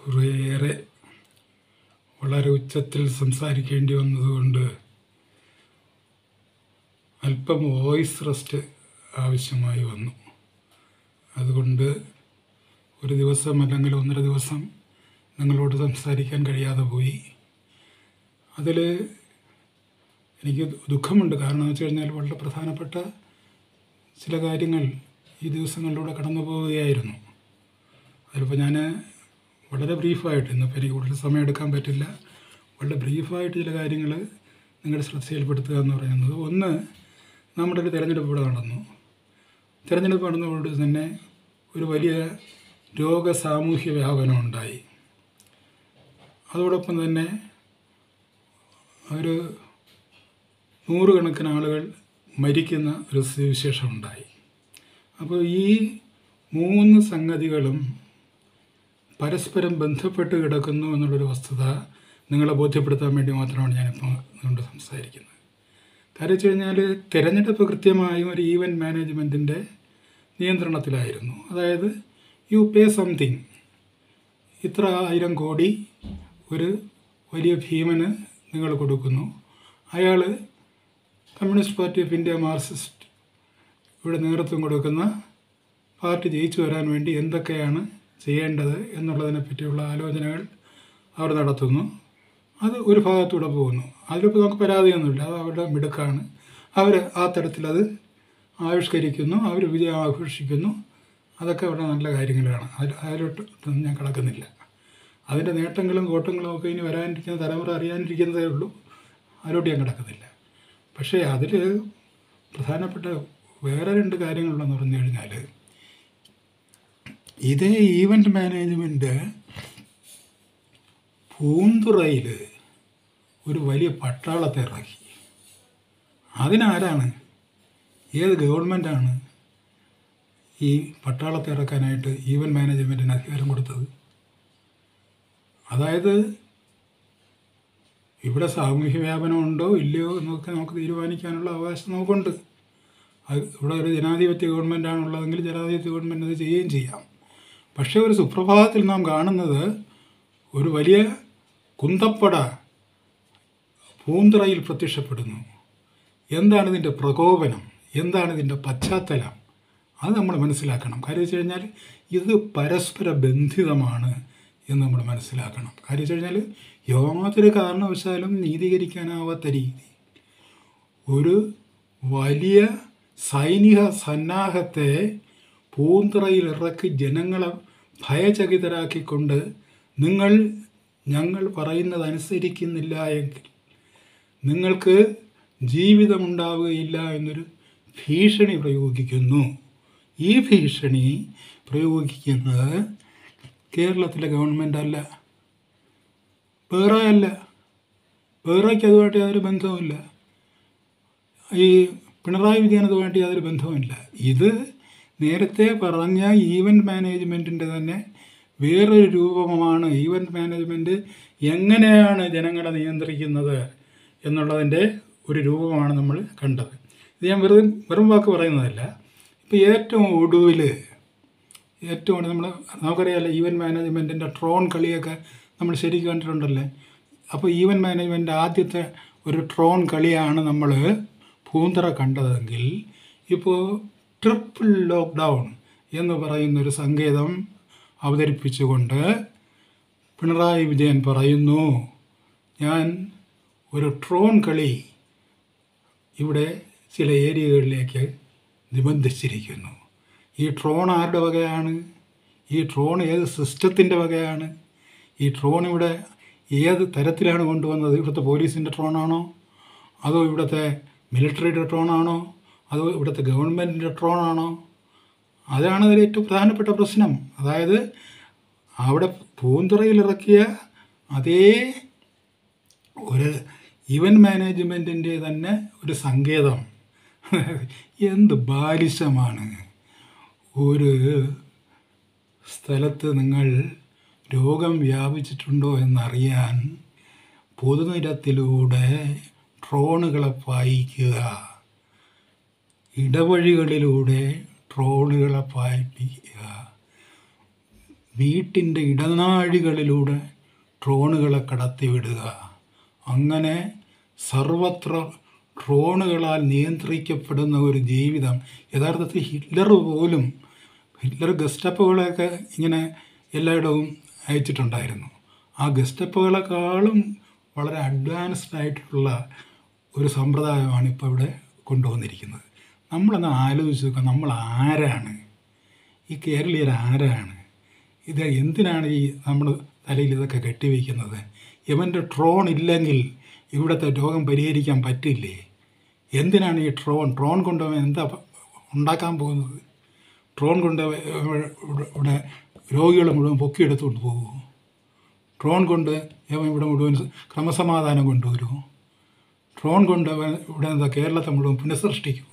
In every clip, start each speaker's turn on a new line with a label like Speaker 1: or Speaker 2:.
Speaker 1: കുറേയേറെ വളരെ ഉച്ചത്തിൽ സംസാരിക്കേണ്ടി വന്നതുകൊണ്ട് അല്പം വോയിസ് റെസ്റ്റ് ആവശ്യമായി വന്നു അതുകൊണ്ട് ഒരു ദിവസം അല്ലെങ്കിൽ ഒന്നര ദിവസം നിങ്ങളോട് സംസാരിക്കാൻ കഴിയാതെ പോയി അതിൽ എനിക്ക് ദുഃഖമുണ്ട് കാരണം എന്ന് വെച്ച് കഴിഞ്ഞാൽ വളരെ പ്രധാനപ്പെട്ട ചില കാര്യങ്ങൾ ഈ ദിവസങ്ങളിലൂടെ കടന്നു പോവുകയായിരുന്നു അതിലിപ്പോൾ ഞാൻ വളരെ ബ്രീഫായിട്ട് ഇന്നിപ്പോൾ എനിക്ക് കൂടുതൽ സമയം എടുക്കാൻ പറ്റില്ല വളരെ ബ്രീഫായിട്ട് ചില കാര്യങ്ങൾ നിങ്ങളുടെ ശ്രദ്ധയിൽപ്പെടുത്തുക എന്ന് പറയുന്നത് ഒന്ന് നമ്മുടെ ഒരു തിരഞ്ഞെടുപ്പ് ഇവിടെ നടന്നു തിരഞ്ഞെടുപ്പ് നടന്നതോട് തന്നെ ഒരു വലിയ രോഗ സാമൂഹ്യ വ്യാപനം ഉണ്ടായി അതോടൊപ്പം തന്നെ ഒരു നൂറുകണക്കിന് ആളുകൾ മരിക്കുന്ന ഒരു സ്ഥിതിവിശേഷം ഉണ്ടായി അപ്പോൾ ഈ മൂന്ന് സംഗതികളും പരസ്പരം ബന്ധപ്പെട്ട് കിടക്കുന്നു എന്നുള്ളൊരു വസ്തുത നിങ്ങളെ ബോധ്യപ്പെടുത്താൻ വേണ്ടി മാത്രമാണ് ഞാനിപ്പോൾ നിങ്ങളോട് സംസാരിക്കുന്നത് കാര്യം വെച്ച് കഴിഞ്ഞാൽ തിരഞ്ഞെടുപ്പ് കൃത്യമായും ഒരു ഈവൻറ്റ് മാനേജ്മെൻറ്റിൻ്റെ നിയന്ത്രണത്തിലായിരുന്നു അതായത് യു പേ സംതിങ് ഇത്ര ആയിരം കോടി ഒരു വലിയ ഭീമന് നിങ്ങൾ കൊടുക്കുന്നു അയാൾ communist party of India marxist ഇവിടെ നേതൃത്വം കൊടുക്കുന്ന പാർട്ടി ജയിച്ചു വരാൻ വേണ്ടി എന്തൊക്കെയാണ് ചെയ്യേണ്ടത് എന്നുള്ളതിനെ പറ്റിയുള്ള ആലോചനകൾ അവർ നടത്തുന്നു അത് ഒരു ഭാഗത്തൂടെ പോകുന്നു അതിലിപ്പോൾ നമുക്ക് പരാതിയൊന്നുമില്ല അത് അവരുടെ മിടുക്കാണ് അവർ ആ തരത്തിലത് ആവിഷ്കരിക്കുന്നു അവർ വിജയം ആഘോഷിക്കുന്നു അതൊക്കെ അവരുടെ നല്ല കാര്യങ്ങളാണ് അതിൽ അതിലോട്ടൊന്നും ഞാൻ കിടക്കുന്നില്ല അതിൻ്റെ നേട്ടങ്ങളും കോട്ടങ്ങളും ഒക്കെ ഇനി വരാനിരിക്കുന്ന തലമുറ അറിയാനിരിക്കുന്നതേ ഉള്ളൂ അതിലോട്ട് ഞാൻ കിടക്കുന്നില്ല പക്ഷേ അതിൽ പ്രധാനപ്പെട്ട വേറെ രണ്ട് കാര്യങ്ങളുണ്ടെന്ന് പറഞ്ഞു കഴിഞ്ഞാൽ ഇതേ ഈവൻറ്റ് മാനേജ്മെൻറ്റ് പൂന്തുറയിൽ ഒരു വലിയ പട്ടാളത്തെ ഇറക്കി അതിനാരാണ് ഏത് ഗവൺമെൻറ്റാണ് ഈ പട്ടാളത്തെ ഇറക്കാനായിട്ട് ഈവൻറ്റ് മാനേജ്മെൻറ്റിന് അധികാരം കൊടുത്തത് അതായത് ഇവിടെ സാമൂഹ്യ വ്യാപനം ഉണ്ടോ ഇല്ലയോ എന്നൊക്കെ നമുക്ക് തീരുമാനിക്കാനുള്ള അവകാശം നമുക്കുണ്ട് അത് ഇവിടെ ഒരു ജനാധിപത്യ ഗവൺമെൻറ്റാണുള്ളതെങ്കിൽ ജനാധിപത്യ ഗവൺമെൻറ് അത് ചെയ്യുകയും ചെയ്യാം പക്ഷേ ഒരു സുപ്രഭാതത്തിൽ നാം കാണുന്നത് ഒരു വലിയ കുന്തപ്പട പൂന്തറയിൽ പ്രത്യക്ഷപ്പെടുന്നു എന്താണ് ഇതിൻ്റെ പ്രകോപനം എന്താണ് ഇതിൻ്റെ പശ്ചാത്തലം അത് നമ്മൾ മനസ്സിലാക്കണം കാര്യം വെച്ച് കഴിഞ്ഞാൽ ഇത് പരസ്പര ബന്ധിതമാണ് എന്ന് നമ്മൾ മനസ്സിലാക്കണം കാര്യം വെച്ച് കഴിഞ്ഞാൽ യാതൊരു കാരണവശാലും നീതീകരിക്കാനാവാത്ത രീതി ഒരു വലിയ സൈനിക സന്നാഹത്തെ പൂന്തറയിൽ ഇറക്കി ജനങ്ങളെ ഭയചകിതരാക്കിക്കൊണ്ട് നിങ്ങൾ ഞങ്ങൾ പറയുന്നത് അനുസരിക്കുന്നില്ല എങ്കിൽ നിങ്ങൾക്ക് ജീവിതമുണ്ടാവുകയില്ല എന്നൊരു ഭീഷണി പ്രയോഗിക്കുന്നു ഈ ഭീഷണി പ്രയോഗിക്കുന്നത് കേരളത്തിലെ ഗവൺമെൻറ് അല്ല വേറെ അല്ല വേറെയ്ക്ക് അതുമായിട്ട് യാതൊരു ബന്ധവുമില്ല ഈ പിണറായി വിജയൻ അതുമായിട്ട് യാതൊരു ബന്ധവുമില്ല ഇത് നേരത്തെ പറഞ്ഞ ഈവൻറ്റ് മാനേജ്മെൻറ്റിൻ്റെ തന്നെ വേറൊരു രൂപമാണ് ഈവൻറ്റ് മാനേജ്മെൻറ്റ് എങ്ങനെയാണ് ജനങ്ങളെ നിയന്ത്രിക്കുന്നത് എന്നുള്ളതിൻ്റെ ഒരു രൂപമാണ് നമ്മൾ കണ്ടത് ഇത് ഞാൻ വെറുതെ വെറും വാക്ക് പറയുന്നതല്ല ഇപ്പോൾ ഏറ്റവും ഒടുവിൽ ഏറ്റവും ഒടുവിൽ നമ്മൾ നമുക്കറിയാമല്ലോ ഈവൻറ്റ് മാനേജ്മെൻറ്റിൻ്റെ ട്രോൺ കളിയൊക്കെ നമ്മൾ ശരിക്കും കണ്ടിട്ടുണ്ടല്ലേ അപ്പോൾ ഈവൻറ്റ് മാനേജ്മെൻറ്റ് ആദ്യത്തെ ഒരു ട്രോൺ കളിയാണ് നമ്മൾ പൂന്തറ കണ്ടതെങ്കിൽ ഇപ്പോൾ ട്രിപ്പിൾ ലോക്ക്ഡൗൺ എന്ന് പറയുന്നൊരു സങ്കേതം അവതരിപ്പിച്ചുകൊണ്ട് പിണറായി വിജയൻ പറയുന്നു ഞാൻ ഒരു ട്രോൺ കളി ഇവിടെ ചില ഏരിയകളിലേക്ക് നിബന്ധിച്ചിരിക്കുന്നു ഈ ട്രോൺ ആരുടെ വകയാണ് ഈ ട്രോൺ ഏത് സിസ്റ്റത്തിൻ്റെ വകയാണ് ഈ ട്രോൺ ഇവിടെ ഏത് തരത്തിലാണ് കൊണ്ടുവന്നത് ഇവിടുത്തെ പോലീസിൻ്റെ ട്രോണാണോ അതോ ഇവിടുത്തെ മിലിറ്ററിയുടെ ട്രോണാണോ അതോ ഇവിടുത്തെ ഗവൺമെൻറ്റിൻ്റെ ട്രോണാണോ അതാണ് അതിൽ ഏറ്റവും പ്രധാനപ്പെട്ട പ്രശ്നം അതായത് അവിടെ പൂന്തുറയിൽ ഇറക്കിയ അതേ ഒരു ഇവൻറ്റ് മാനേജ്മെൻറ്റിൻ്റെ തന്നെ ഒരു സങ്കേതം എന്ത് ബാലിശമാണ് ഒരു സ്ഥലത്ത് നിങ്ങൾ രോഗം വ്യാപിച്ചിട്ടുണ്ടോ എന്നറിയാൻ പൊതുനിരത്തിലൂടെ ട്രോണുകളെ പായിക്കുക ഇടവഴികളിലൂടെ ട്രോണുകളെ പായിപ്പിക്കുക വീട്ടിൻ്റെ ഇടനാഴികളിലൂടെ ഡ്രോണുകളെ കടത്തിവിടുക അങ്ങനെ സർവത്ര ഡ്രോണുകളാൽ നിയന്ത്രിക്കപ്പെടുന്ന ഒരു ജീവിതം യഥാർത്ഥത്തിൽ ഹിറ്റ്ലർ പോലും ഹിറ്റ്ലർ ഗസ്റ്റപ്പുകളെയൊക്കെ ഇങ്ങനെ എല്ലായിടവും അയച്ചിട്ടുണ്ടായിരുന്നു ആ ഗസ്റ്റപ്പുകളെക്കാളും വളരെ അഡ്വാൻസ്ഡ് ആയിട്ടുള്ള ഒരു സമ്പ്രദായമാണ് ഇപ്പോൾ ഇവിടെ കൊണ്ടുവന്നിരിക്കുന്നത് നമ്മളൊന്ന് ആലോചിച്ച് നോക്കാം നമ്മൾ ആരാണ് ഈ കേരളീയർ ആരാണ് ഇത് എന്തിനാണ് ഈ നമ്മൾ തലയിൽ ഇതൊക്കെ കെട്ടിവെക്കുന്നത് ഇവൻ്റെ ട്രോൺ ഇല്ലെങ്കിൽ ഇവിടുത്തെ രോഗം പരിഹരിക്കാൻ പറ്റില്ലേ എന്തിനാണ് ഈ ട്രോൺ ട്രോൺ കൊണ്ടുപോകാൻ എന്താ പ- ഉണ്ടാക്കാൻ പോകുന്നത് ട്രോൺ കൊണ്ട് ഇവിടെ ഇവിടെ രോഗികളെ മുഴുവൻ പൊക്കിയെടുത്തുകൊണ്ട് പോകുമോ ട്രോൺ കൊണ്ട് ഇവൻ ഇവിടെ മുഴുവൻ ക്രമസമാധാനം കൊണ്ടുവരുമോ ട്രോൺ കൊണ്ട് അവൻ ഇവിടെ എന്താ കേരളത്തെ മുഴുവൻ പുനഃസൃഷ്ടിക്കുമോ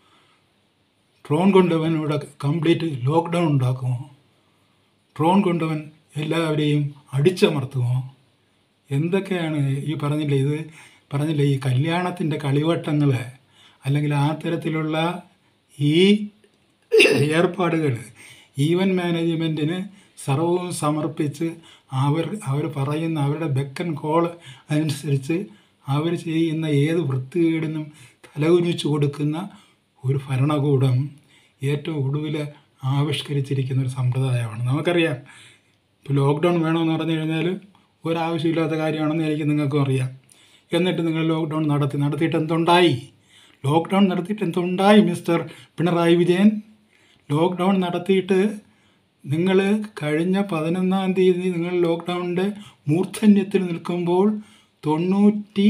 Speaker 1: ട്രോൺ കൊണ്ടവൻ ഇവിടെ കംപ്ലീറ്റ് ലോക്ക്ഡൗൺ ഉണ്ടാക്കുമോ ട്രോൺ കൊണ്ടവൻ എല്ലാവരെയും അടിച്ചമർത്തുമോ എന്തൊക്കെയാണ് ഈ പറഞ്ഞില്ലേ ഇത് പറഞ്ഞില്ലേ ഈ കല്യാണത്തിൻ്റെ കളിവട്ടങ്ങൾ അല്ലെങ്കിൽ ആ തരത്തിലുള്ള ഈ ഏർപ്പാടുകൾ ഈവൻ മാനേജ്മെൻറ്റിന് സർവവും സമർപ്പിച്ച് അവർ അവർ പറയുന്ന അവരുടെ ബെക്കൻ കോൾ അനുസരിച്ച് അവർ ചെയ്യുന്ന ഏത് വൃത്തികേടിനും തലകുനിച്ചു കൊടുക്കുന്ന ഒരു ഭരണകൂടം ഏറ്റവും ഒടുവിൽ ആവിഷ്കരിച്ചിരിക്കുന്ന ഒരു സമ്പ്രദായമാണ് നമുക്കറിയാം ഇപ്പോൾ ലോക്ക്ഡൗൺ വേണമെന്ന് പറഞ്ഞു കഴിഞ്ഞാൽ ഒരാവശ്യമില്ലാത്ത കാര്യമാണെന്ന് എനിക്ക് നിങ്ങൾക്കും അറിയാം എന്നിട്ട് നിങ്ങൾ ലോക്ക്ഡൗൺ നടത്തി നടത്തിയിട്ട് എന്തുണ്ടായി ലോക്ക്ഡൗൺ നടത്തിയിട്ട് എന്തുണ്ടായി മിസ്റ്റർ പിണറായി വിജയൻ ലോക്ക്ഡൗൺ നടത്തിയിട്ട് നിങ്ങൾ കഴിഞ്ഞ പതിനൊന്നാം തീയതി നിങ്ങൾ ലോക്ക്ഡൗണിൻ്റെ മൂർധന്യത്തിൽ നിൽക്കുമ്പോൾ തൊണ്ണൂറ്റി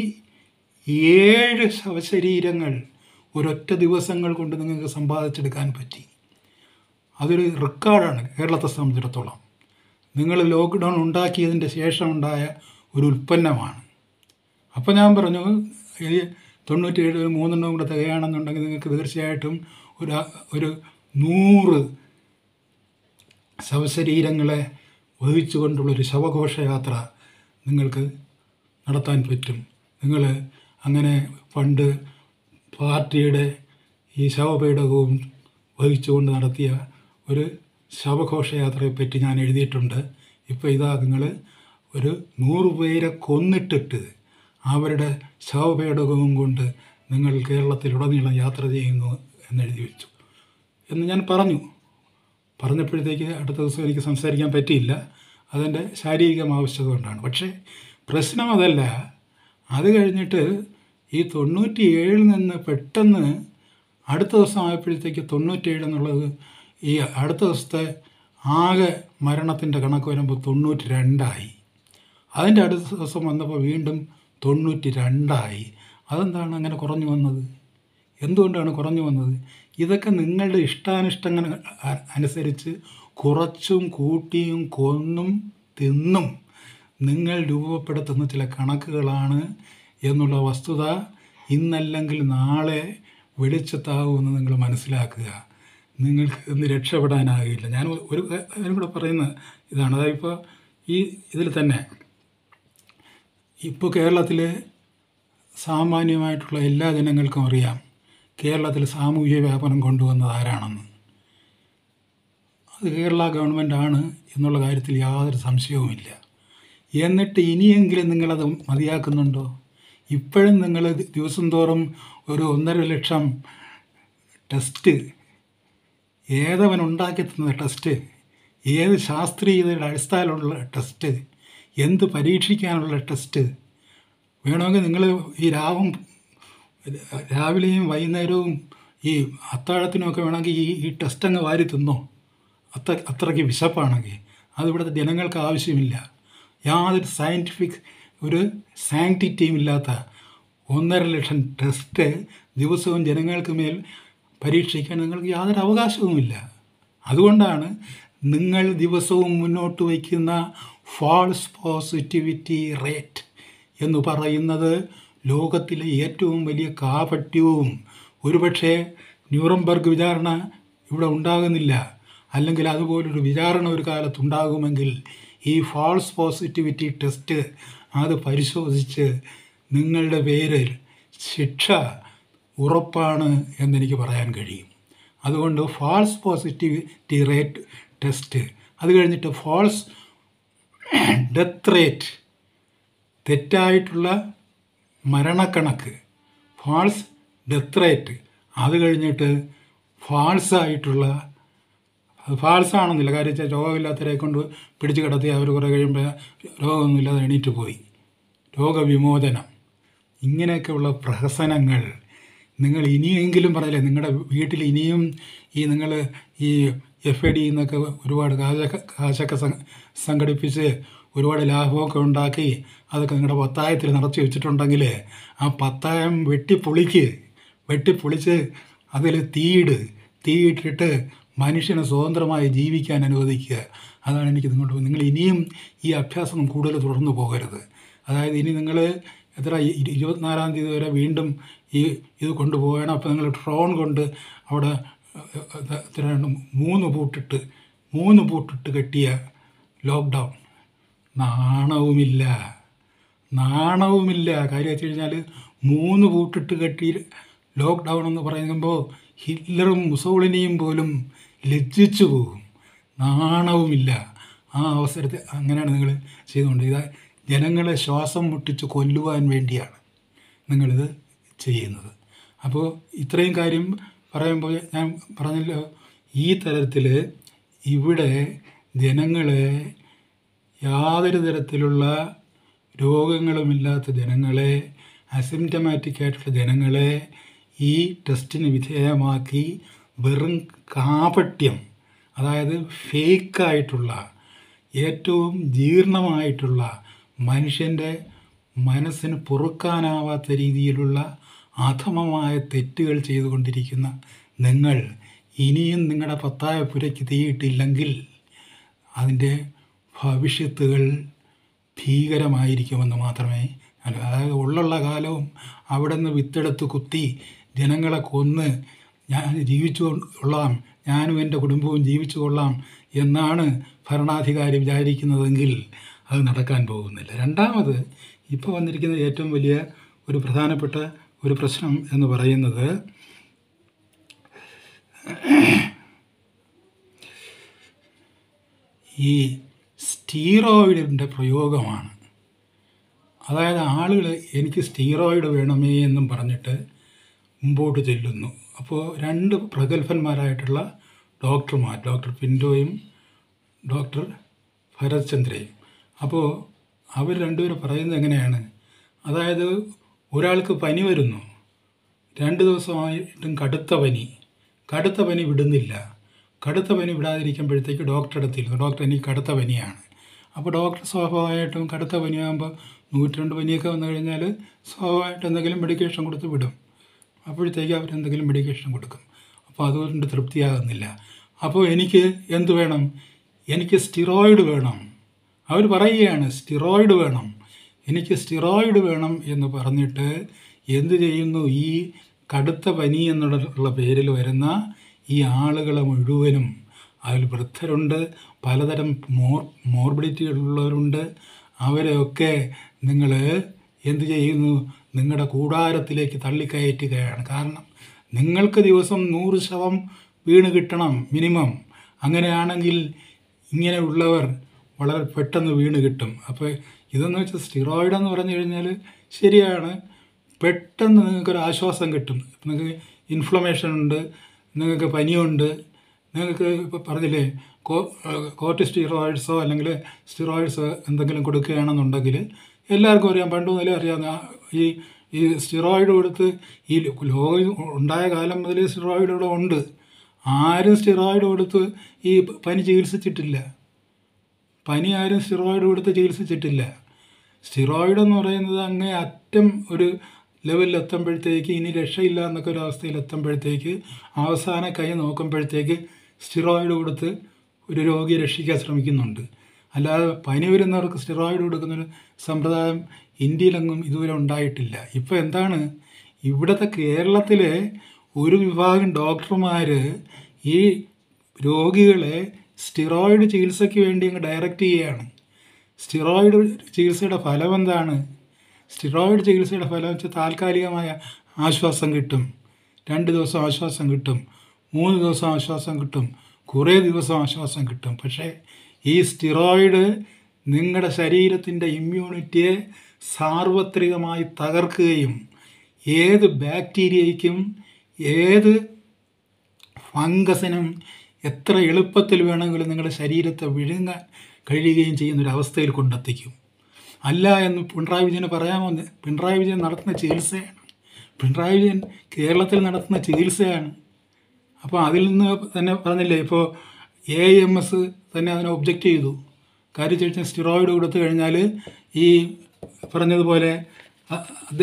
Speaker 1: ഏഴ് ശവശരീരങ്ങൾ ഒരൊറ്റ ദിവസങ്ങൾ കൊണ്ട് നിങ്ങൾക്ക് സമ്പാദിച്ചെടുക്കാൻ പറ്റി അതൊരു റെക്കോർഡാണ് കേരളത്തെ സംബന്ധിച്ചിടത്തോളം നിങ്ങൾ ലോക്ക്ഡൗൺ ഉണ്ടാക്കിയതിൻ്റെ ശേഷം ഉണ്ടായ ഒരു ഉൽപ്പന്നമാണ് അപ്പോൾ ഞാൻ പറഞ്ഞു ഈ തൊണ്ണൂറ്റിയേഴ് ഒരു മൂന്നെണ്ണം കൂടെ തികയാണെന്നുണ്ടെങ്കിൽ നിങ്ങൾക്ക് തീർച്ചയായിട്ടും ഒരു ഒരു നൂറ് ശവശരീരങ്ങളെ വഹിച്ചുകൊണ്ടുള്ളൊരു ശവഘോഷയാത്ര നിങ്ങൾക്ക് നടത്താൻ പറ്റും നിങ്ങൾ അങ്ങനെ പണ്ട് പാർട്ടിയുടെ ഈ ശവപീഠകവും വഹിച്ചുകൊണ്ട് നടത്തിയ ഒരു ശവഘോഷയാത്രയെപ്പറ്റി ഞാൻ എഴുതിയിട്ടുണ്ട് ഇപ്പോൾ ഇതാ നിങ്ങൾ ഒരു നൂറ് പേരെ കൊന്നിട്ടിട്ട് അവരുടെ ശവപേടകവും കൊണ്ട് നിങ്ങൾ കേരളത്തിലുടനീളം യാത്ര ചെയ്യുന്നു എന്നെഴുതി വെച്ചു എന്ന് ഞാൻ പറഞ്ഞു പറഞ്ഞപ്പോഴത്തേക്ക് അടുത്ത ദിവസം എനിക്ക് സംസാരിക്കാൻ പറ്റിയില്ല അതെൻ്റെ ശാരീരികം ആവശ്യത കൊണ്ടാണ് പക്ഷേ പ്രശ്നം അതല്ല അത് കഴിഞ്ഞിട്ട് ഈ തൊണ്ണൂറ്റി ഏഴിൽ നിന്ന് പെട്ടെന്ന് അടുത്ത ദിവസം ആയപ്പോഴത്തേക്ക് തൊണ്ണൂറ്റേഴ് എന്നുള്ളത് ഈ അടുത്ത ദിവസത്തെ ആകെ മരണത്തിൻ്റെ കണക്ക് വരുമ്പോൾ തൊണ്ണൂറ്റി രണ്ടായി അതിൻ്റെ അടുത്ത ദിവസം വന്നപ്പോൾ വീണ്ടും തൊണ്ണൂറ്റി രണ്ടായി അതെന്താണ് അങ്ങനെ കുറഞ്ഞു വന്നത് എന്തുകൊണ്ടാണ് കുറഞ്ഞു വന്നത് ഇതൊക്കെ നിങ്ങളുടെ ഇഷ്ടാനിഷ്ടങ്ങൾ അ- അനുസരിച്ച് കുറച്ചും കൂട്ടിയും കൊന്നും തിന്നും നിങ്ങൾ രൂപപ്പെടുത്തുന്ന ചില കണക്കുകളാണ് എന്നുള്ള വസ്തുത ഇന്നല്ലെങ്കിൽ നാളെ വെളിച്ചത്താവുമെന്ന് നിങ്ങൾ മനസ്സിലാക്കുക നിങ്ങൾക്ക് ഇന്ന് രക്ഷപ്പെടാനാകില്ല ഞാൻ ഒരു കാര്യം കൂടെ പറയുന്ന ഇതാണ് അതായത് ഇപ്പോൾ ഈ ഇതിൽ തന്നെ ഇപ്പോൾ കേരളത്തിൽ സാമാന്യമായിട്ടുള്ള എല്ലാ ജനങ്ങൾക്കും അറിയാം കേരളത്തിൽ സാമൂഹ്യ വ്യാപനം കൊണ്ടുവന്നത് ആരാണെന്ന് അത് കേരള ഗവൺമെൻറ്റാണ് എന്നുള്ള കാര്യത്തിൽ യാതൊരു സംശയവുമില്ല എന്നിട്ട് ഇനിയെങ്കിലും നിങ്ങളത് മതിയാക്കുന്നുണ്ടോ ഇപ്പോഴും നിങ്ങൾ ദിവസം തോറും ഒരു ഒന്നര ലക്ഷം ടെസ്റ്റ് ഏതവൻ ഉണ്ടാക്കി തന്ന ടെസ്റ്റ് ഏത് ശാസ്ത്രീയതയുടെ അടിസ്ഥാനമുള്ള ടെസ്റ്റ് എന്ത് പരീക്ഷിക്കാനുള്ള ടെസ്റ്റ് വേണമെങ്കിൽ നിങ്ങൾ ഈ രാവും രാവിലെയും വൈകുന്നേരവും ഈ അത്താഴത്തിനുമൊക്കെ വേണമെങ്കിൽ ഈ ഈ ടെസ്റ്റ് അങ്ങ് വാരി തിന്നോ അത്ര അത്രയ്ക്ക് വിശപ്പാണെങ്കിൽ അത് ഇവിടുത്തെ ജനങ്ങൾക്ക് ആവശ്യമില്ല യാതൊരു സയൻറ്റിഫിക് ഒരു സാങ്ക്ടിറ്റിയും ഇല്ലാത്ത ഒന്നര ലക്ഷം ടെസ്റ്റ് ദിവസവും ജനങ്ങൾക്ക് മേൽ പരീക്ഷിക്കാൻ നിങ്ങൾക്ക് യാതൊരു അവകാശവുമില്ല അതുകൊണ്ടാണ് നിങ്ങൾ ദിവസവും മുന്നോട്ട് വയ്ക്കുന്ന ഫാൾസ് പോസിറ്റിവിറ്റി റേറ്റ് എന്ന് പറയുന്നത് ലോകത്തിലെ ഏറ്റവും വലിയ കാപട്യവും ഒരുപക്ഷെ ന്യൂറംബർഗ് വിചാരണ ഇവിടെ ഉണ്ടാകുന്നില്ല അല്ലെങ്കിൽ അതുപോലൊരു വിചാരണ ഒരു കാലത്ത് ഉണ്ടാകുമെങ്കിൽ ഈ ഫാൾസ് പോസിറ്റിവിറ്റി ടെസ്റ്റ് അത് പരിശോധിച്ച് നിങ്ങളുടെ പേരിൽ ശിക്ഷ ഉറപ്പാണ് എന്നെനിക്ക് പറയാൻ കഴിയും അതുകൊണ്ട് ഫാൾസ് പോസിറ്റിവിറ്റി റേറ്റ് ടെസ്റ്റ് അത് കഴിഞ്ഞിട്ട് ഫോൾസ് ഡെത്ത് റേറ്റ് തെറ്റായിട്ടുള്ള മരണക്കണക്ക് ഫാൾസ് ഡെത്ത് റേറ്റ് അത് കഴിഞ്ഞിട്ട് ഫാൾസ് ആയിട്ടുള്ള അത് ഫാൾസ് ആണെന്നില്ല കാര്യം വെച്ചാൽ രോഗമില്ലാത്തവരെ കൊണ്ട് പിടിച്ച് കിടത്തി അവർ കുറേ കഴിയുമ്പോൾ രോഗമൊന്നുമില്ലാതെ എണീറ്റ് പോയി രോഗവിമോചനം ഇങ്ങനെയൊക്കെയുള്ള പ്രഹസനങ്ങൾ നിങ്ങൾ ഇനിയെങ്കിലും പറഞ്ഞില്ലേ നിങ്ങളുടെ വീട്ടിൽ ഇനിയും ഈ നിങ്ങൾ ഈ എഫ് എ ഡി എന്നൊക്കെ ഒരുപാട് കാശൊക്കെ കാശൊക്കെ സം- സംഘടിപ്പിച്ച് ഒരുപാട് ലാഭമൊക്കെ ഉണ്ടാക്കി അതൊക്കെ നിങ്ങളുടെ പത്തായത്തിൽ നിറച്ച് വെച്ചിട്ടുണ്ടെങ്കിൽ ആ പത്തായം വെട്ടിപ്പൊളിക്ക് വെട്ടിപ്പൊളിച്ച് അതിൽ തീയിട് തീയിട്ടിട്ട് മനുഷ്യനെ സ്വതന്ത്രമായി ജീവിക്കാൻ അനുവദിക്കുക അതാണ് എനിക്ക് നിങ്ങളോട് നിങ്ങൾ ഇനിയും ഈ അഭ്യാസം കൂടുതൽ തുടർന്നു പോകരുത് അതായത് ഇനി നിങ്ങൾ എത്ര ഇ- ഇരുപത്തിനാലാം തീയതി വരെ വീണ്ടും ഈ ഇത് കൊണ്ടുപോകണം അപ്പോൾ നിങ്ങൾ ഡ്രോൺ കൊണ്ട് അവിടെ ഏഹ്, ഏഹ്, എത്രയാണ് മൂന്ന് പൂട്ടിട്ട് മൂന്ന് പൂട്ടിട്ട് കെട്ടിയ ലോക്ക്ഡൗൺ നാണവുമില്ല നാണവുമില്ല കാര്യം വെച്ച് കഴിഞ്ഞാൽ മൂന്ന് പൂട്ടിട്ട് കെട്ടി ലോക്ക്ഡൗൺ എന്ന് പറയുമ്പോൾ ഹിറ്റ്ലറും മുസോളിനിയും പോലും ലജ്ജിച്ചു പോകും നാണവുമില്ല ആ അവസരത്തിൽ അങ്ങനെയാണ് നിങ്ങൾ ചെയ്തുകൊണ്ട് ഇത് ജനങ്ങളെ ശ്വാസം മുട്ടിച്ച് കൊല്ലുവാൻ വേണ്ടിയാണ് നിങ്ങളിത് ചെയ്യുന്നത് അപ്പോൾ ഇത്രയും കാര്യം പറയുമ്പോൾ ഞാൻ പറഞ്ഞല്ലോ ഈ തരത്തിൽ ഇവിടെ ജനങ്ങളെ യാതൊരു തരത്തിലുള്ള രോഗങ്ങളുമില്ലാത്ത ജനങ്ങളെ അസിംറ്റമാറ്റിക് ആയിട്ടുള്ള ജനങ്ങളെ ഈ ടെസ്റ്റിന് വിധേയമാക്കി വെറും കാപട്യം അതായത് ഫേക്കായിട്ടുള്ള ഏറ്റവും ജീർണമായിട്ടുള്ള മനുഷ്യൻ്റെ മനസ്സിന് പൊറുക്കാനാവാത്ത രീതിയിലുള്ള അധമമായ തെറ്റുകൾ ചെയ്തുകൊണ്ടിരിക്കുന്ന നിങ്ങൾ ഇനിയും നിങ്ങളുടെ പത്തായ പുരയ്ക്ക് തീയിട്ടില്ലെങ്കിൽ അതിൻ്റെ ഭവിഷ്യത്തുകൾ ഭീകരമായിരിക്കുമെന്ന് മാത്രമേ അല്ല അതായത് ഉള്ളുള്ള കാലവും അവിടെ നിന്ന് വിത്തെടുത്ത് കുത്തി ജനങ്ങളെ കൊന്ന് ഞാൻ ജീവിച്ചു കൊള്ളാം ഞാനും എൻ്റെ കുടുംബവും ജീവിച്ചു കൊള്ളാം എന്നാണ് ഭരണാധികാരി വിചാരിക്കുന്നതെങ്കിൽ അത് നടക്കാൻ പോകുന്നില്ല രണ്ടാമത് ഇപ്പോൾ വന്നിരിക്കുന്ന ഏറ്റവും വലിയ ഒരു പ്രധാനപ്പെട്ട ഒരു പ്രശ്നം എന്ന് പറയുന്നത് ഈ സ്റ്റീറോയിഡിൻ്റെ പ്രയോഗമാണ് അതായത് ആളുകൾ എനിക്ക് സ്റ്റീറോയിഡ് വേണമേ എന്നും പറഞ്ഞിട്ട് മുമ്പോട്ട് ചെല്ലുന്നു അപ്പോൾ രണ്ട് പ്രഗത്ഭന്മാരായിട്ടുള്ള ഡോക്ടർമാർ ഡോക്ടർ പിൻറ്റോയും ഡോക്ടർ ഭരത് ചന്ദ്രയും അപ്പോൾ അവർ രണ്ടുപേരും പറയുന്നത് എങ്ങനെയാണ് അതായത് ഒരാൾക്ക് പനി വരുന്നു രണ്ട് ദിവസമായിട്ടും കടുത്ത പനി കടുത്ത പനി വിടുന്നില്ല കടുത്ത പനി വിടാതിരിക്കുമ്പോഴത്തേക്ക് ഡോക്ടറെ അടുത്തിരുന്നു ഡോക്ടർ എനിക്ക് കടുത്ത പനിയാണ് അപ്പോൾ ഡോക്ടർ സ്വാഭാവികമായിട്ടും കടുത്ത പനിയാകുമ്പോൾ നൂറ്റിരണ്ട് പനിയൊക്കെ വന്നു കഴിഞ്ഞാൽ സ്വാഭാവികമായിട്ട് എന്തെങ്കിലും മെഡിക്കേഷൻ കൊടുത്ത് വിടും അപ്പോഴത്തേക്ക് അവരെന്തെങ്കിലും മെഡിക്കേഷൻ കൊടുക്കും അപ്പോൾ അതുകൊണ്ട് തൃപ്തിയാകുന്നില്ല അപ്പോൾ എനിക്ക് എന്ത് വേണം എനിക്ക് സ്റ്റിറോയിഡ് വേണം അവർ പറയുകയാണ് സ്റ്റിറോയിഡ് വേണം എനിക്ക് സ്റ്റിറോയിഡ് വേണം എന്ന് പറഞ്ഞിട്ട് എന്ത് ചെയ്യുന്നു ഈ കടുത്ത പനി എന്നുള്ള പേരിൽ വരുന്ന ഈ ആളുകളെ മുഴുവനും അതിൽ വൃദ്ധരുണ്ട് പലതരം മോർ മോർബിഡിറ്റികളുള്ളവരുണ്ട് അവരെയൊക്കെ നിങ്ങൾ എന്ത് ചെയ്യുന്നു നിങ്ങളുടെ കൂടാരത്തിലേക്ക് തള്ളിക്കയറ്റുകയാണ് കാരണം നിങ്ങൾക്ക് ദിവസം നൂറ് ശവം വീണ് കിട്ടണം മിനിമം അങ്ങനെയാണെങ്കിൽ ഇങ്ങനെയുള്ളവർ വളരെ പെട്ടെന്ന് വീണ് കിട്ടും അപ്പോൾ ഇതെന്ന് വെച്ചാൽ സ്റ്റിറോയിഡ് എന്ന് പറഞ്ഞു കഴിഞ്ഞാൽ ശരിയാണ് പെട്ടെന്ന് നിങ്ങൾക്കൊരു ആശ്വാസം കിട്ടും നിങ്ങൾക്ക് ഇൻഫ്ലമേഷൻ ഉണ്ട് നിങ്ങൾക്ക് പനിയുണ്ട് നിങ്ങൾക്ക് ഇപ്പോൾ പറഞ്ഞില്ലേ കോ കോർട്ടി സ്റ്റീറോയിഡ്സോ അല്ലെങ്കിൽ സ്റ്റിറോയിഡ്സോ എന്തെങ്കിലും കൊടുക്കുകയാണെന്നുണ്ടെങ്കിൽ എല്ലാവർക്കും അറിയാം പണ്ട് മുതലേ അറിയാവുന്ന ആ ഈ ഈ സ്റ്റിറോയിഡ് കൊടുത്ത് ഈ ലോകം ഉണ്ടായ കാലം മുതലേ സ്റ്റിറോയിഡ് ഇവിടെ ഉണ്ട് ആരും സ്റ്റിറോയിഡ് കൊടുത്ത് ഈ പനി ചികിത്സിച്ചിട്ടില്ല പനി ആരും സ്റ്റിറോയിഡ് കൊടുത്ത് ചികിത്സിച്ചിട്ടില്ല സ്റ്റിറോയിഡ് എന്ന് പറയുന്നത് അങ്ങേ അറ്റം ഒരു ലെവലിൽ എത്തുമ്പോഴത്തേക്ക് ഇനി രക്ഷയില്ല എന്നൊക്കെ ഒരു അവസ്ഥയിൽ എത്തുമ്പോഴത്തേക്ക് അവസാന കൈ നോക്കുമ്പോഴത്തേക്ക് സ്റ്റിറോയിഡ് കൊടുത്ത് ഒരു രോഗിയെ രക്ഷിക്കാൻ ശ്രമിക്കുന്നുണ്ട് അല്ലാതെ പനി വരുന്നവർക്ക് സ്റ്റിറോയിഡ് കൊടുക്കുന്നൊരു സമ്പ്രദായം ഇന്ത്യയിലെങ്ങും ഇതുവരെ ഉണ്ടായിട്ടില്ല ഇപ്പോൾ എന്താണ് ഇവിടുത്തെ കേരളത്തിലെ ഒരു വിഭാഗം ഡോക്ടർമാർ ഈ രോഗികളെ സ്റ്റിറോയിഡ് ചികിത്സയ്ക്ക് വേണ്ടി അങ്ങ് ഡയറക്റ്റ് ചെയ്യുകയാണ് സ്റ്റിറോയിഡ് ചികിത്സയുടെ ഫലം എന്താണ് സ്റ്റിറോയിഡ് ചികിത്സയുടെ ഫലം വെച്ചാൽ താൽക്കാലികമായ ആശ്വാസം കിട്ടും രണ്ട് ദിവസം ആശ്വാസം കിട്ടും മൂന്ന് ദിവസം ആശ്വാസം കിട്ടും കുറേ ദിവസം ആശ്വാസം കിട്ടും പക്ഷേ ഈ സ്റ്റിറോയിഡ് നിങ്ങളുടെ ശരീരത്തിൻ്റെ ഇമ്മ്യൂണിറ്റിയെ സാർവത്രികമായി തകർക്കുകയും ഏത് ബാക്ടീരിയയ്ക്കും ഏത് ഫംഗസിനും എത്ര എളുപ്പത്തിൽ വേണമെങ്കിലും നിങ്ങളുടെ ശരീരത്തെ വിഴുങ്ങാൻ കഴിയുകയും ചെയ്യുന്ന ഒരു അവസ്ഥയിൽ കൊണ്ടെത്തിക്കും അല്ല എന്ന് പിണറായി വിജയന് പറയാമോ പിണറായി വിജയൻ നടത്തുന്ന ചികിത്സയാണ് പിണറായി വിജയൻ കേരളത്തിൽ നടത്തുന്ന ചികിത്സയാണ് അപ്പോൾ അതിൽ നിന്ന് തന്നെ പറഞ്ഞില്ലേ ഇപ്പോൾ എ എം എസ് തന്നെ അതിനെ ഒബ്ജക്റ്റ് ചെയ്തു കാര്യം ചോദിച്ചാൽ സ്റ്റിറോയിഡ് കൊടുത്തു കഴിഞ്ഞാൽ ഈ പറഞ്ഞതുപോലെ അ- അത്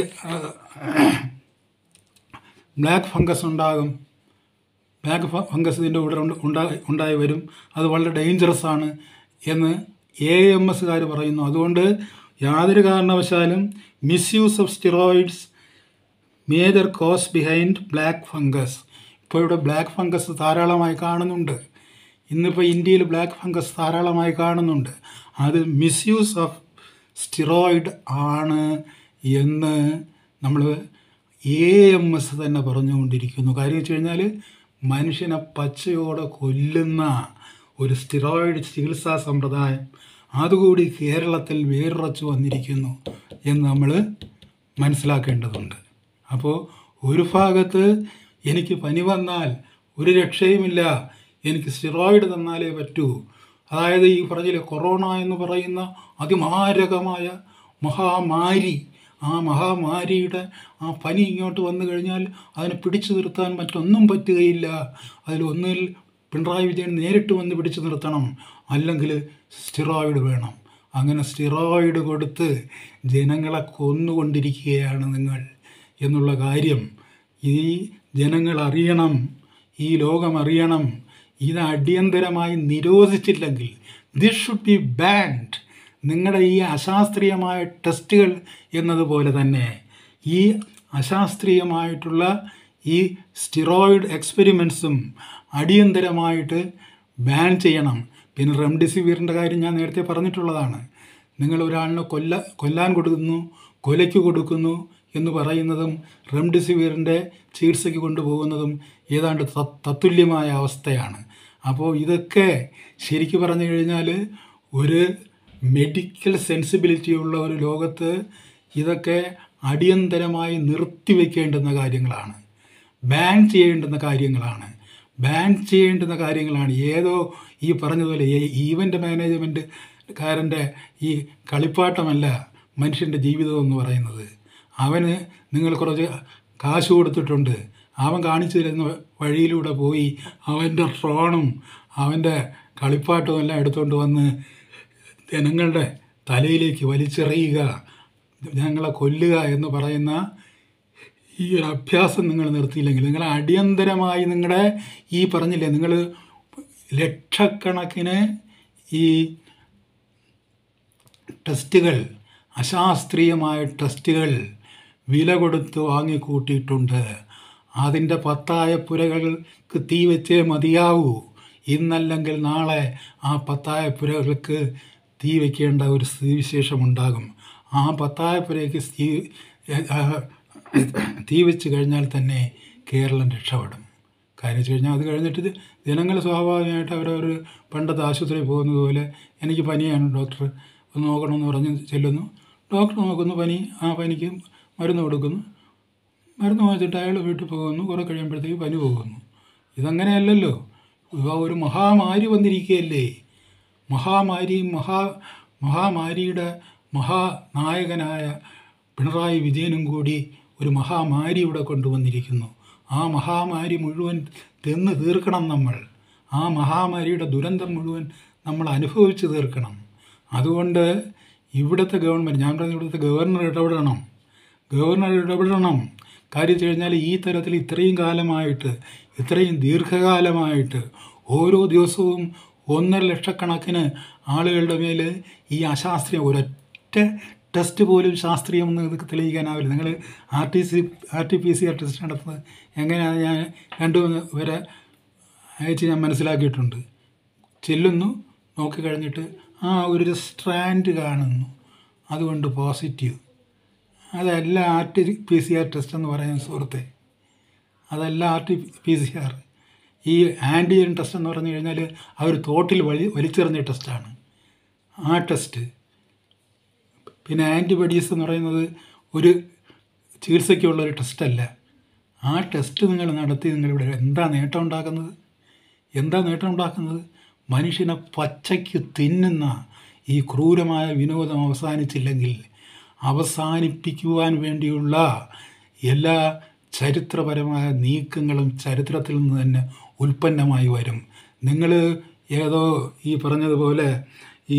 Speaker 1: ബ്ലാക്ക് ഫംഗസ് ഉണ്ടാകും ബ്ലാക്ക് ഫ- ഫംഗസ് ഇതിൻ്റെ കൂടെ ഉണ്ട്- ഉണ്ടായി ഉണ്ടായി വരും അത് വളരെ ഡേഞ്ചറസ് ആണ് എന്ന് എ എം എസ്സുകാർ പറയുന്നു അതുകൊണ്ട് യാതൊരു കാരണവശാലും misuse of steroids major cause behind black fungus ഇപ്പോൾ ഇവിടെ ബ്ലാക്ക് ഫംഗസ് ധാരാളമായി കാണുന്നുണ്ട് ഇന്നിപ്പോൾ ഇന്ത്യയിൽ ബ്ലാക്ക് ഫംഗസ് ധാരാളമായി കാണുന്നുണ്ട് അത് മിസ്യൂസ് ഓഫ് സ്റ്റിറോയിഡ് ആണ് എന്ന് നമ്മൾ എ എം എസ് തന്നെ പറഞ്ഞുകൊണ്ടിരിക്കുന്നു കാര്യം വെച്ച് കഴിഞ്ഞാൽ മനുഷ്യനെ പച്ചയോടെ കൊല്ലുന്ന ഒരു സ്റ്റിറോയിഡ് ചികിത്സാ സമ്പ്രദായം അതുകൂടി കേരളത്തിൽ വേരുറച്ചു വന്നിരിക്കുന്നു എന്ന് നമ്മൾ മനസ്സിലാക്കേണ്ടതുണ്ട് അപ്പോൾ ഒരു ഭാഗത്ത് എനിക്ക് പനി വന്നാൽ ഒരു രക്ഷയുമില്ല എനിക്ക് സ്റ്റിറോയിഡ് തന്നാലേ പറ്റൂ അതായത് ഈ പറഞ്ഞില്ലേ കൊറോണ എന്ന് പറയുന്ന അതിമാരകമായ മഹാമാരി ആ മഹാമാരിയുടെ ആ പനി ഇങ്ങോട്ട് വന്നു കഴിഞ്ഞാൽ അതിനെ പിടിച്ചു നിർത്താൻ മറ്റൊന്നും പറ്റുകയില്ല അതിലൊന്നിൽ പിണറായി വിജയൻ നേരിട്ട് വന്ന് പിടിച്ചു നിർത്തണം അല്ലെങ്കിൽ സ്റ്റിറോയിഡ് വേണം അങ്ങനെ സ്റ്റിറോയിഡ് കൊടുത്ത് ജനങ്ങളെ കൊന്നുകൊണ്ടിരിക്കുകയാണ് നിങ്ങൾ എന്നുള്ള കാര്യം ഈ ജനങ്ങൾ അറിയണം ഈ ലോകം അറിയണം ഇത് അടിയന്തരമായി നിരോധിച്ചില്ലെങ്കിൽ ദിസ് ഷുഡ് ബി ബാൻഡ് നിങ്ങളുടെ ഈ അശാസ്ത്രീയമായ ടെസ്റ്റുകൾ എന്നതുപോലെ തന്നെ ഈ അശാസ്ത്രീയമായിട്ടുള്ള ഈ സ്റ്റിറോയിഡ് എക്സ്പെരിമെൻസും അടിയന്തരമായിട്ട് ബാൻ ചെയ്യണം പിന്നെ റെംഡെസിവിറിൻ്റെ കാര്യം ഞാൻ നേരത്തെ പറഞ്ഞിട്ടുള്ളതാണ് നിങ്ങൾ ഒരാളിനെ കൊല്ല കൊല്ലാൻ കൊടുക്കുന്നു കൊലയ്ക്ക് കൊടുക്കുന്നു എന്ന് പറയുന്നതും റെംഡെസിവിറിൻ്റെ ചികിത്സയ്ക്ക് കൊണ്ടുപോകുന്നതും ഏതാണ്ട് ത- തത്തുല്യമായ അവസ്ഥയാണ് അപ്പോൾ ഇതൊക്കെ ശരിക്കു പറഞ്ഞു കഴിഞ്ഞാൽ ഒരു മെഡിക്കൽ സെൻസിബിലിറ്റി ഉള്ള ഒരു ലോകത്ത് ഇതൊക്കെ അടിയന്തരമായി നിർത്തിവെക്കേണ്ടുന്ന കാര്യങ്ങളാണ് ബാൻ ചെയ്യേണ്ടുന്ന കാര്യങ്ങളാണ് ബാൻ ചെയ്യേണ്ടുന്ന കാര്യങ്ങളാണ് ഏതോ ഈ പറഞ്ഞതുപോലെ ഈ ഈവൻ്റ് മാനേജ്മെൻറ്റുകാരൻ്റെ ഈ കളിപ്പാട്ടമല്ല മനുഷ്യൻ്റെ ജീവിതം എന്ന് പറയുന്നത് അവന് നിങ്ങൾ കുറച്ച് കാശ് കൊടുത്തിട്ടുണ്ട് അവൻ കാണിച്ചു തരുന്ന വഴിയിലൂടെ പോയി അവൻ്റെ ഫോണും അവൻ്റെ കളിപ്പാട്ടവും എല്ലാം എടുത്തുകൊണ്ട് വന്ന് ജനങ്ങളുടെ തലയിലേക്ക് വലിച്ചെറിയുക ഞങ്ങളെ കൊല്ലുക എന്ന് പറയുന്ന ഈ ഒരു അഭ്യാസം നിങ്ങൾ നിർത്തിയില്ലെങ്കിൽ നിങ്ങൾ അടിയന്തരമായി നിങ്ങളുടെ ഈ പറഞ്ഞില്ലേ നിങ്ങൾ ലക്ഷക്കണക്കിന് ഈ ടെസ്റ്റുകൾ അശാസ്ത്രീയമായ ടെസ്റ്റുകൾ വില കൊടുത്ത് വാങ്ങിക്കൂട്ടിയിട്ടുണ്ട് അതിൻ്റെ പത്തായ പുരകൾക്ക് തീ വെച്ചേ മതിയാവൂ ഇന്നല്ലെങ്കിൽ നാളെ ആ പത്തായ പുരകൾക്ക് തീ വയ്ക്കേണ്ട ഒരു സ്ഥിതിവിശേഷം ഉണ്ടാകും ആ പത്തായ പുരയ്ക്ക് തീ ആ, തീ വെച്ച് കഴിഞ്ഞാൽ തന്നെ കേരളം രക്ഷപ്പെടും കാര്യം വെച്ച് കഴിഞ്ഞാൽ അത് കഴിഞ്ഞിട്ട് ഇത് ജനങ്ങൾ സ്വാഭാവികമായിട്ട് അവരവർ പണ്ടത്തെ ആശുപത്രിയിൽ പോകുന്നത് പോലെ എനിക്ക് പനിയാണ് ഡോക്ടർ ഒന്ന് നോക്കണമെന്ന് പറഞ്ഞ് ചെല്ലുന്നു ഡോക്ടർ നോക്കുന്നു പനി ആ പനിക്ക് മരുന്ന് കൊടുക്കുന്നു മരുന്ന് വാങ്ങിച്ചിട്ട് അയാൾ വീട്ടിൽ പോകുന്നു കുറേ കഴിയുമ്പോഴത്തേക്ക് പനി പോകുന്നു ഇതങ്ങനെയല്ലല്ലോ ഇവ ഒരു മഹാമാരി വന്നിരിക്കുകയല്ലേ മഹാമാരി മഹാ മഹാമാരിയുടെ മഹാനായകനായ പിണറായി വിജയനും കൂടി ഒരു മഹാമാരി ഇവിടെ കൊണ്ടുവന്നിരിക്കുന്നു ആ മഹാമാരി മുഴുവൻ തിന്ന് തീർക്കണം നമ്മൾ ആ മഹാമാരിയുടെ ദുരന്തം മുഴുവൻ നമ്മൾ അനുഭവിച്ച് തീർക്കണം അതുകൊണ്ട് ഇവിടുത്തെ ഗവൺമെൻറ് ഞാൻ പറഞ്ഞ ഇവിടുത്തെ ഗവർണർ ഇടപെടണം ഗവർണർ ഇടപെടണം കാര്യം വെച്ച് കഴിഞ്ഞാൽ ഈ തരത്തിൽ ഇത്രയും കാലമായിട്ട് ഇത്രയും ദീർഘകാലമായിട്ട് ഓരോ ദിവസവും ഒന്നര ലക്ഷക്കണക്കിന് ആളുകളുടെ മേൽ ഈ അശാസ്ത്രീയം ഒരൊറ്റ ടെസ്റ്റ് പോലും ശാസ്ത്രീയമെന്ന് ഇത് തെളിയിക്കാനാവില്ല നിങ്ങൾ R T C R T P C R test നടത്തുന്നത് എങ്ങനെയാണ് ഞാൻ രണ്ടു മൂന്ന് വരെ അയച്ച് ഞാൻ മനസ്സിലാക്കിയിട്ടുണ്ട് ചെല്ലുന്നു നോക്കിക്കഴിഞ്ഞിട്ട് ആ ഒരു സ്ട്രാൻഡ് കാണുന്നു അതുകൊണ്ട് പോസിറ്റീവ് അതല്ല R T P C R test എന്ന് പറയുന്ന സുഹൃത്തെ അതല്ല R T P C R ഈ ആൻറ്റിജൻ ടെസ്റ്റ് എന്ന് പറഞ്ഞു കഴിഞ്ഞാൽ അവർ തോട്ടിൽ വലി വലിച്ചെറിഞ്ഞ ടെസ്റ്റാണ് ആ ടെസ്റ്റ് പിന്നെ ആൻറ്റിബഡീസ് എന്ന് പറയുന്നത് ഒരു ചികിത്സയ്ക്കുള്ള ഒരു ടെസ്റ്റല്ല ആ ടെസ്റ്റ് നിങ്ങൾ നടത്തി നിങ്ങളിവിടെ എന്താ നേട്ടം ഉണ്ടാക്കുന്നത് എന്താ നേട്ടം ഉണ്ടാക്കുന്നത് മനുഷ്യനെ പച്ചയ്ക്ക് തിന്നുന്ന ഈ ക്രൂരമായ വിനോദം അവസാനിച്ചില്ലെങ്കിൽ അവസാനിപ്പിക്കുവാൻ വേണ്ടിയുള്ള എല്ലാ ചരിത്രപരമായ നീക്കങ്ങളും ചരിത്രത്തിൽ നിന്ന് തന്നെ ഉൽപ്പന്നമായി വരും നിങ്ങൾ ഏതോ ഈ പറഞ്ഞതുപോലെ ഈ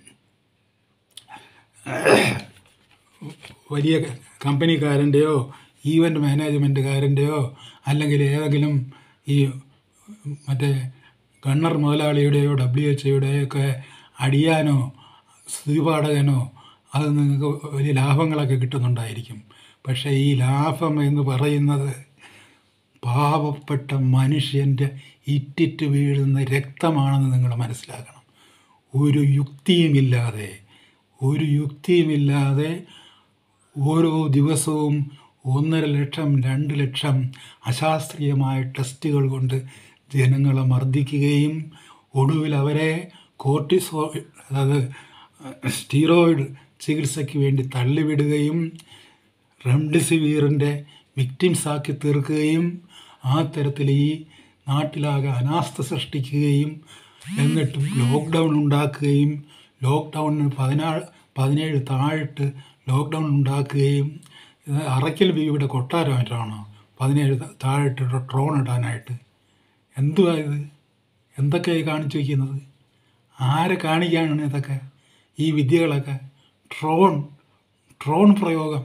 Speaker 1: വലിയ കമ്പനിക്കാരൻ്റെയോ ഈവൻ്റ് മാനേജ്മെൻറ്റുകാരൻ്റെയോ അല്ലെങ്കിൽ ഏതെങ്കിലും ഈ മറ്റേ ഗണ്ണർ മുതലാളിയുടെയോ ഡബ്ല്യു എച്ച് ഒക്കെ അടിയാനോ സ്തുതിപാഠകനോ അത് നിങ്ങൾക്ക് വലിയ ലാഭങ്ങളൊക്കെ കിട്ടുന്നുണ്ടായിരിക്കും പക്ഷേ ഈ ലാഭം എന്ന് പറയുന്നത് പാവപ്പെട്ട മനുഷ്യൻ്റെ ഇറ്റിറ്റ് വീഴുന്ന രക്തമാണെന്ന് നിങ്ങൾ മനസ്സിലാക്കണം ഒരു യുക്തിയുമില്ലാതെ ഒരു യുക്തിയുമില്ലാതെ ഓരോ ദിവസവും ഒന്നര ലക്ഷം രണ്ട് ലക്ഷം അശാസ്ത്രീയമായ ടെസ്റ്റുകൾ കൊണ്ട് ജനങ്ങളെ മർദ്ദിക്കുകയും ഒടുവിൽ അവരെ കോർട്ടിസോ അതായത് സ്റ്റീറോയിഡ് ചികിത്സയ്ക്ക് വേണ്ടി തള്ളിവിടുകയും റെംഡെസിവിറിൻ്റെ വിക്ടിംസാക്കി തീർക്കുകയും ആ തരത്തിൽ ഈ നാട്ടിലാകെ അനാസ്ഥ സൃഷ്ടിക്കുകയും എന്നിട്ടും ലോക്ക്ഡൗൺ ഉണ്ടാക്കുകയും ലോക്ക്ഡൗണിന് പതിനാറ് പതിനേഴ് താഴിട്ട് ലോക്ക്ഡൗൺ ഉണ്ടാക്കുകയും ഇത് അറയ്ക്കൽ ബീവിയുടെ കൊട്ടാരമായിട്ടാണോ പതിനേഴ് താഴിട്ട് ട്രോൺ ഇടാനായിട്ട് എന്തുവാ ഇത് എന്തൊക്കെയായി കാണിച്ചു വയ്ക്കുന്നത് ആരെ കാണിക്കാനാണ് ഇതൊക്കെ ഈ വിദ്യകളൊക്കെ ട്രോൺ ട്രോൺ പ്രയോഗം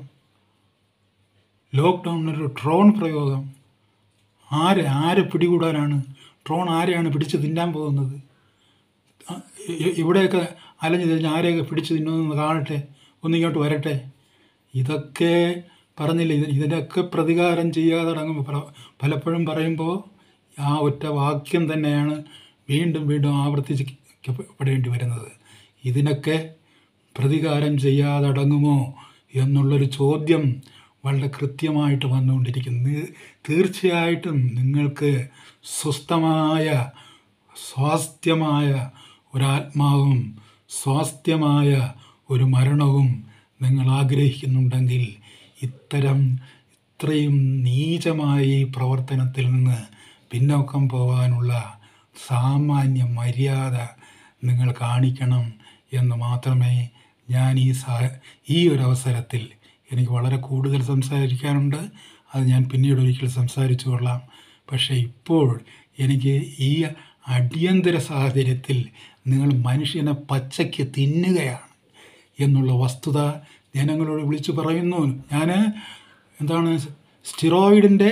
Speaker 1: ലോക്ക്ഡൗണിനൊരു ട്രോൺ പ്രയോഗം ആരെ ആരെ പിടികൂടാനാണ് ട്രോൺ ആരെയാണ് പിടിച്ച് തിന്നാൻ പോകുന്നത് ആ, ഇ- ഇവിടെയൊക്കെ അലഞ്ഞു തിരിഞ്ഞ് ആരെയൊക്കെ പിടിച്ച് തിന്നുമെന്ന് കാണട്ടെ ഒന്നിങ്ങോട്ട് വരട്ടെ ഇതൊക്കെ പറഞ്ഞില്ല ഇത് ഇതിനൊക്കെ പ്രതികാരം ചെയ്യാതെ തുടങ്ങുമ്പോൾ പ്ര- പലപ്പോഴും പറയുമ്പോൾ ആ ഒറ്റ വാക്യം തന്നെയാണ് വീണ്ടും വീണ്ടും ആവർത്തിക്കപ്പെടേണ്ടി വരുന്നത് ഇതിനൊക്കെ പ്രതികാരം ചെയ്യാതെ അടങ്ങുമോ എന്നുള്ളൊരു ചോദ്യം വളരെ കൃത്യമായിട്ട് വന്നുകൊണ്ടിരിക്കുന്നു നി- തീർച്ചയായിട്ടും നിങ്ങൾക്ക് സ്വസ്ഥമായ സ്വാസ്ഥ്യമായ ഒരാത്മാവും സ്വാസ്ഥ്യമായ ഒരു മരണവും നിങ്ങൾ ആഗ്രഹിക്കുന്നുണ്ടെങ്കിൽ ഇത്തരം ഇത്രയും നീചമായ ഈ പ്രവർത്തനത്തിൽ നിന്ന് പിന്നോക്കം പോകാനുള്ള സാമാന്യ മര്യാദ നിങ്ങൾ കാണിക്കണം എന്ന് മാത്രമേ ഞാൻ ഈ സാ ഈ ഒരു അവസരത്തിൽ എനിക്ക് വളരെ കൂടുതൽ സംസാരിക്കാനുണ്ട് അത് ഞാൻ പിന്നീട് ഒരിക്കൽ സംസാരിച്ചു കൊള്ളാം പക്ഷേ ഇപ്പോൾ എനിക്ക് ഈ അടിയന്തര സാഹചര്യത്തിൽ നിങ്ങൾ മനുഷ്യനെ പച്ചയ്ക്ക് തിന്നുകയാണ് എന്നുള്ള വസ്തുത ജനങ്ങളോട് വിളിച്ചു പറയുന്നു ഞാൻ എന്താണ് സ്റ്റിറോയിഡിൻ്റെ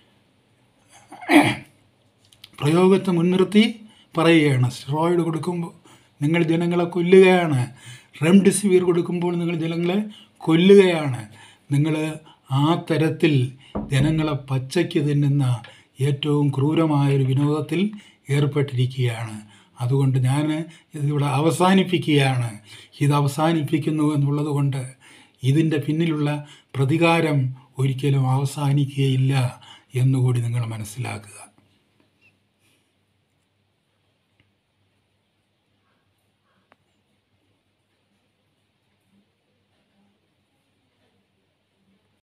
Speaker 1: പ്രയോഗത്തെ മുൻനിർത്തി പറയുകയാണ് സ്റ്റിറോയിഡ് കൊടുക്കുമ്പോൾ നിങ്ങൾ ജനങ്ങളെ കൊല്ലുകയാണ് റെംഡെസിവിർ കൊടുക്കുമ്പോൾ നിങ്ങൾ ജനങ്ങളെ കൊല്ലുകയാണ് നിങ്ങൾ ആ തരത്തിൽ ജനങ്ങളെ പച്ചയ്ക്ക് തിന്നുന്ന ഏറ്റവും ക്രൂരമായൊരു വിനോദത്തിൽ ഏർപ്പെട്ടിരിക്കുകയാണ് അതുകൊണ്ട് ഞാൻ ഇതിവിടെ അവസാനിപ്പിക്കുകയാണ് ഇത് അവസാനിപ്പിക്കുന്നു എന്നുള്ളത് കൊണ്ട് ഇതിൻ്റെ പിന്നിലുള്ള പ്രതികാരം ഒരിക്കലും അവസാനിക്കുകയില്ല എന്നുകൂടി നിങ്ങൾ മനസ്സിലാക്കുക